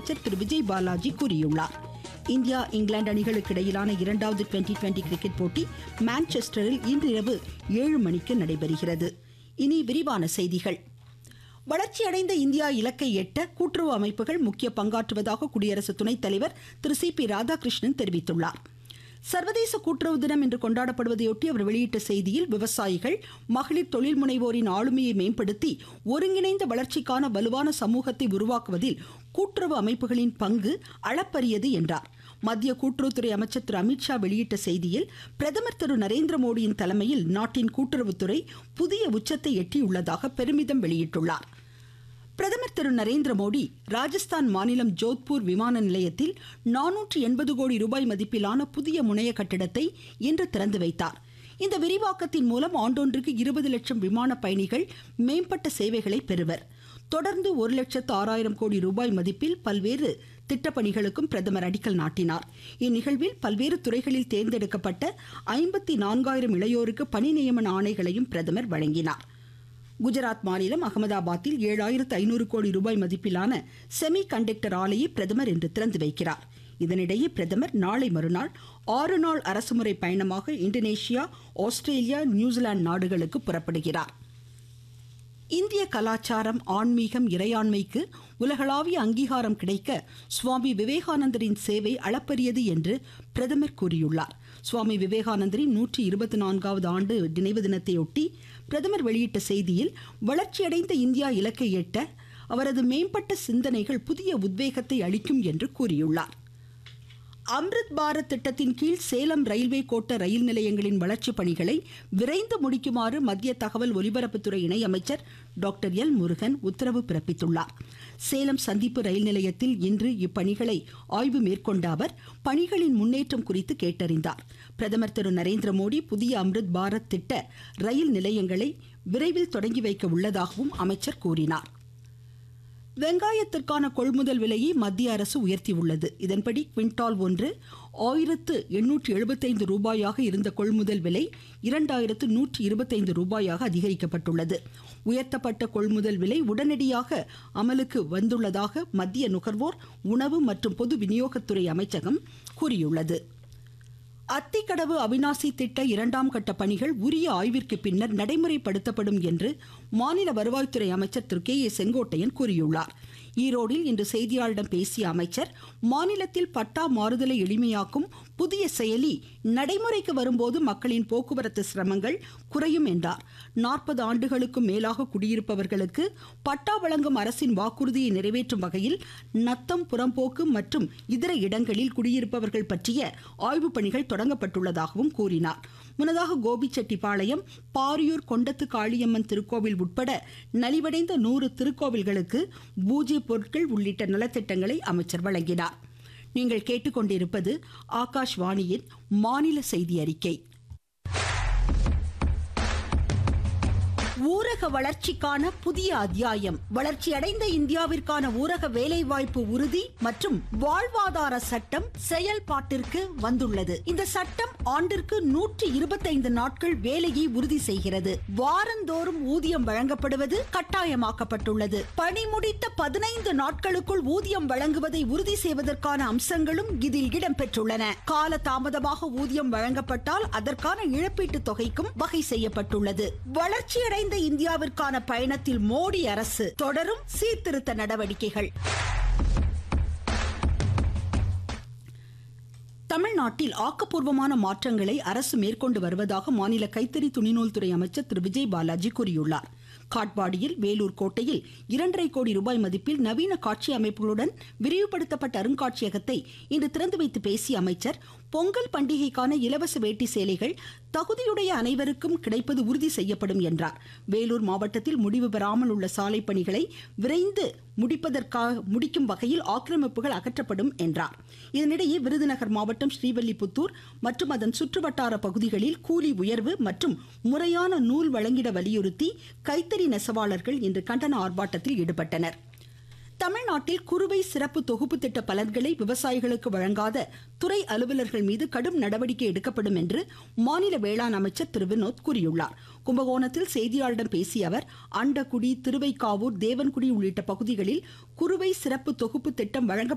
அமைச்சர் திரு விஜய் பாலாஜி கூறியுள்ளார் இந்தியா இங்கிலாந்து அணிகளுக்கு இடையிலான இரண்டாவது டுவெண்டி டுவெண்டி கிரிக்கெட் போட்டி மான்செஸ்டரில் இன்றிரவு ஏழு மணிக்கு நடைபெறுகிறது இனி விரிவான செய்திகள் வளர்ச்சியடைந்த இந்தியா இலக்கை எட்ட கூட்டுறவு அமைப்புகள் முக்கிய பங்காற்றுவதாக குடியரசு துணைத் தலைவர் திரு சி பி ராதாகிருஷ்ணன் தெரிவித்துள்ளார் சர்வதேச கூட்டுறவு தினம் இன்று கொண்டாடப்படுவதையொட்டி அவர் வெளியிட்ட செய்தியில் விவசாயிகள் மகளிர் தொழில் முனைவோரின் ஆளுமையை மேம்படுத்தி ஒருங்கிணைந்த வளர்ச்சிக்கான வலுவான சமூகத்தை உருவாக்குவதில் கூட்டுறவு அமைப்புகளின் பங்கு அளப்பரியது என்றார் மத்திய கூட்டுறவுத்துறை அமைச்சர் திரு அமித்ஷா வெளியிட்ட செய்தியில் பிரதமர் திரு நரேந்திர மோடியின் தலைமையில் நாட்டின் கூட்டுறவுத்துறை புதிய உச்சத்தை எட்டியுள்ளதாக பெருமிதம் வெளியிட்டுள்ளார் பிரதமர் திரு நரேந்திர மோடி ராஜஸ்தான் மாநிலம் ஜோத்பூர் விமான நிலையத்தில் நானூற்று எண்பது கோடி ரூபாய் மதிப்பிலான புதிய முனைய கட்டிடத்தை இன்று திறந்து வைத்தார் இந்த விரிவாக்கத்தின் மூலம் ஆண்டொன்றுக்கு இருபது லட்சம் விமான பயணிகள் மேம்பட்ட சேவைகளை பெறுவர் தொடர்ந்து ஒரு லட்சத்து ஆறாயிரம் கோடி ரூபாய் மதிப்பில் பல்வேறு திட்டப்பணிகளுக்கும் பிரதமர் அடிக்கல் நாட்டினார் இந்நிகழ்வில் பல்வேறு துறைகளில் தேர்ந்தெடுக்கப்பட்ட ஐம்பத்தி நான்காயிரம் இளையோருக்கு பணி நியமன ஆணைகளையும் பிரதமர் வழங்கினார் குஜராத் மாநிலம் அகமதாபாத்தில் ஏழாயிரத்து ஐநூறு கோடி ரூபாய் மதிப்பிலான செமி கண்டக்டர் ஆலையை பிரதமர் இன்று திறந்து வைக்கிறார் இதனிடையே பிரதமர் நாளை மறுநாள் ஆறு நாள் அரசுமுறை பயணமாக இந்தோனேஷியா ஆஸ்திரேலியா நியூசிலாந்து நாடுகளுக்கு புறப்படுகிறார் இந்திய கலாச்சாரம் ஆன்மீகம் இறையாண்மைக்கு உலகளாவிய அங்கீகாரம் கிடைக்க சுவாமி விவேகானந்தரின் சேவை அளப்பரியது என்று பிரதமர் கூறியுள்ளார் சுவாமி விவேகானந்தரின் நூற்றி இருபத்தி நான்காவது ஆண்டு நினைவு தினத்தையொட்டி பிரதமர் வெளியிட்ட செய்தியில் வளர்ச்சியடைந்த இந்தியா இலக்கை எட்ட அவரது மேம்பட்ட சிந்தனைகள் புதிய உத்வேகத்தை அளிக்கும் என்று கூறியுள்ளார் அம்ரித் பாரத் திட்டத்தின் கீழ் சேலம் ரயில்வே கோட்ட ரயில் நிலையங்களின் வளர்ச்சிப் பணிகளை விரைந்து முடிக்குமாறு மத்திய தகவல் ஒலிபரப்புத்துறை இணையமைச்சர் டாக்டர் எல் முருகன் உத்தரவு பிறப்பித்துள்ளார் சேலம் சந்திப்பு ரயில் நிலையத்தில் இன்று இப்பணிகளை ஆய்வு மேற்கொண்ட அவர் பணிகளின் முன்னேற்றம் குறித்து கேட்டறிந்தார் பிரதமர் திரு நரேந்திர மோடி புதிய அம்ரித் பாரத் திட்ட ரயில் நிலையங்களை விரைவில் தொடங்கி வைக்க உள்ளதாகவும் அமைச்சர் கூறினார் வெங்காயத்திற்கான கொள்முதல் விலையை மத்திய அரசு உயர்த்தியுள்ளது இதன்படி குவிண்டால் ஒன்று ஆயிரத்து எண்ணூற்று எழுபத்தைந்து ரூபாயாக இருந்த கொள்முதல் விலை இரண்டாயிரத்து நூற்றி இருபத்தைந்து ரூபாயாக அதிகரிக்கப்பட்டுள்ளது உயர்த்தப்பட்ட கொள்முதல் விலை உடனடியாக அமலுக்கு வந்துள்ளதாக மத்திய நுகர்வோர் உணவு மற்றும் பொது விநியோகத்துறை அமைச்சகம் கூறியுள்ளது அத்திக்கடவு அவினாசி திட்ட இரண்டாம் கட்ட பணிகள் உரிய ஆய்விற்கு பின்னர் நடைமுறைப்படுத்தப்படும் என்று மாநில வருவாய்த்துறை அமைச்சர் திரு கே ஏ செங்கோட்டையன் கூறியுள்ளார் ஈரோடில் இன்று செய்தியாளரிடம் பேசிய அமைச்சர் மாநிலத்தில் பட்டா மாறுதலை எளிமையாக்கும் புதிய செயலி நடைமுறைக்கு வரும்போது மக்களின் போக்குவரத்து சிரமங்கள் குறையும் என்றார் நாற்பது ஆண்டுகளுக்கும் மேலாக குடியிருப்பவர்களுக்கு பட்டா வழங்கும் அரசின் வாக்குறுதியை நிறைவேற்றும் வகையில் நத்தம் புறம்போக்கு மற்றும் இதர இடங்களில் குடியிருப்பவர்கள் பற்றிய ஆய்வுப் பணிகள் தொடங்கப்பட்டுள்ளதாகவும் கூறினார் முன்னதாக கோபிச்செட்டிப்பாளையம் பாரியூர் கொண்டத்து காளியம்மன் திருக்கோவில் உட்பட நலிவடைந்த நூறு திருக்கோவில்களுக்கு பூஜை பொருட்கள் உள்ளிட்ட நலத்திட்டங்களை அமைச்சர் வழங்கினார் நீங்கள் கேட்டுக்கொண்டிருப்பது ஆகாஷ்வாணியின் மாநில செய்தி அறிக்கை ஊரக வளர்ச்சிக்கான புதிய அத்தியாயம் வளர்ச்சியடைந்த இந்தியாவிற்கான ஊரக வேலைவாய்ப்பு உறுதி மற்றும் வாழ்வாதார சட்டம் செயல்பாட்டிற்கு வந்துள்ளது இந்த சட்டம் ஆண்டிற்கு நூற்றி இருபத்தைந்து நாட்கள் வேலையை உறுதி செய்கிறது வாரந்தோறும் ஊதியம் வழங்கப்படுவது கட்டாயமாக்கப்பட்டுள்ளது பணி முடித்த பதினைந்து நாட்களுக்குள் ஊதியம் வழங்குவதை உறுதி செய்வதற்கான அம்சங்களும் இதில் இடம்பெற்றுள்ளன கால தாமதமாக ஊதியம் வழங்கப்பட்டால் அதற்கான இழப்பீட்டுத் தொகைக்கும் வகை செய்யப்பட்டுள்ளது வளர்ச்சியடைந்த இந்தியாவிற்கான பயணத்தில் மோடி அரசு தொடரும் சீர்திருத்த நடவடிக்கைகள் தமிழ்நாட்டில் ஆக்கப்பூர்வமான மாற்றங்களை அரசு மேற்கொண்டு வருவதாக மாநில கைத்தறி துணிநூல் துறை அமைச்சர் திரு விஜய் பாலாஜி கூறியுள்ளார் காட்பாடியில் வேலூர் கோட்டையில் இரண்டரை கோடி ரூபாய் மதிப்பில் நவீன காட்சி அமைப்புகளுடன் விரிவுபடுத்தப்பட்ட அருங்காட்சியகத்தை இன்று திறந்து வைத்து பேசிய அமைச்சர் பொங்கல் பண்டிகைக்கான இலவச வேட்டி சேலைகள் தகுதியுடைய அனைவருக்கும் கிடைப்பது உறுதி செய்யப்படும் என்றார் வேலூர் மாவட்டத்தில் முடிவு பெறாமல் உள்ள சாலை பணிகளை விரைந்து முடிப்பதற்காக முடிக்கும் வகையில் ஆக்கிரமிப்புகள் அகற்றப்படும் என்றார் இதனிடையே விருதுநகர் மாவட்டம் ஸ்ரீவல்லிபுத்தூர் மற்றும் அதன் சுற்றுவட்டார பகுதிகளில் கூலி உயர்வு மற்றும் முறையான நூல் வழங்கிட வலியுறுத்தி கைத்தறி நெசவாளர்கள் இன்று கண்டன ஆர்ப்பாட்டத்தில் ஈடுபட்டனர் தமிழ்நாட்டில் குறுவை சிறப்பு தொகுப்பு திட்ட பலன்களை விவசாயிகளுக்கு வழங்காத துறை அலுவலர்கள் மீது கடும் நடவடிக்கை எடுக்கப்படும் என்று மாநில வேளாண் அமைச்சர் திரு வினோத் கூறியுள்ளார் கும்பகோணத்தில் செய்தியாளரிடம் பேசிய அவர் அண்டக்குடி திருவைக்காவூர் தேவன்குடி உள்ளிட்ட பகுதிகளில் குறுவை சிறப்பு தொகுப்பு திட்டம் வழங்க